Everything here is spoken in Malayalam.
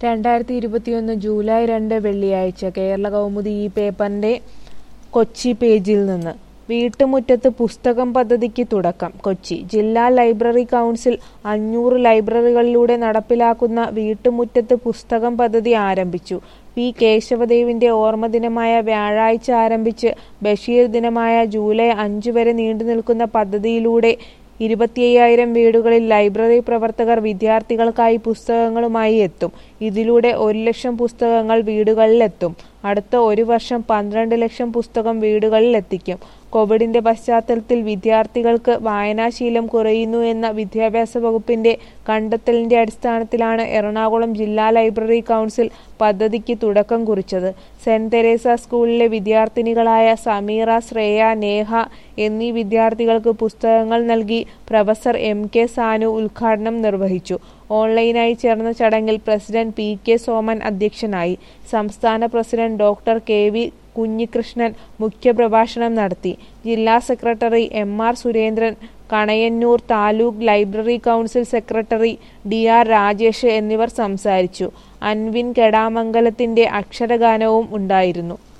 രണ്ടായിരത്തി ഇരുപത്തിയൊന്ന് ജൂലൈ രണ്ട് വെള്ളിയാഴ്ച കേരള കൗമുദി ഈ പേപ്പറിന്റെ കൊച്ചി പേജിൽ നിന്ന് വീട്ടുമുറ്റത്ത് പുസ്തകം പദ്ധതിക്ക് തുടക്കം കൊച്ചി ജില്ലാ ലൈബ്രറി കൗൺസിൽ അഞ്ഞൂറ് ലൈബ്രറികളിലൂടെ നടപ്പിലാക്കുന്ന വീട്ടുമുറ്റത്ത് പുസ്തകം പദ്ധതി ആരംഭിച്ചു പി കേശവദേവിന്റെ ഓർമ്മദിനമായ വ്യാഴാഴ്ച ആരംഭിച്ച് ബഷീർ ദിനമായ ജൂലൈ അഞ്ച് വരെ നീണ്ടുനിൽക്കുന്ന പദ്ധതിയിലൂടെ ഇരുപത്തിയ്യായിരം വീടുകളിൽ ലൈബ്രറി പ്രവർത്തകർ വിദ്യാർത്ഥികൾക്കായി പുസ്തകങ്ങളുമായി എത്തും ഇതിലൂടെ ഒരു ലക്ഷം പുസ്തകങ്ങൾ വീടുകളിലെത്തും അടുത്ത ഒരു വർഷം പന്ത്രണ്ട് ലക്ഷം പുസ്തകം വീടുകളിൽ എത്തിക്കും കോവിഡിന്റെ പശ്ചാത്തലത്തിൽ വിദ്യാർത്ഥികൾക്ക് വായനാശീലം കുറയുന്നു എന്ന വിദ്യാഭ്യാസ വകുപ്പിന്റെ കണ്ടെത്തലിന്റെ അടിസ്ഥാനത്തിലാണ് എറണാകുളം ജില്ലാ ലൈബ്രറി കൗൺസിൽ പദ്ധതിക്ക് തുടക്കം കുറിച്ചത് സെന്റ് തെരേസ സ്കൂളിലെ വിദ്യാർത്ഥിനികളായ സമീറ ശ്രേയ നേഹ എന്നീ വിദ്യാർത്ഥികൾക്ക് പുസ്തകങ്ങൾ നൽകി പ്രൊഫസർ എം കെ സാനു ഉദ്ഘാടനം നിർവഹിച്ചു ഓൺലൈനായി ചേർന്ന ചടങ്ങിൽ പ്രസിഡന്റ് പി കെ സോമൻ അധ്യക്ഷനായി സംസ്ഥാന പ്രസിഡന്റ് ഡോക്ടർ കെ വി കുഞ്ഞികൃഷ്ണൻ മുഖ്യപ്രഭാഷണം നടത്തി ജില്ലാ സെക്രട്ടറി M R Surendran Kanayannur taluk library council secretary D R Rajesh എന്നിവർ സംസാരിച്ചു അൻവിൻ കെടാമംഗലത്തിന്റെ അക്ഷരഗാനവും ഉണ്ടായിരുന്നു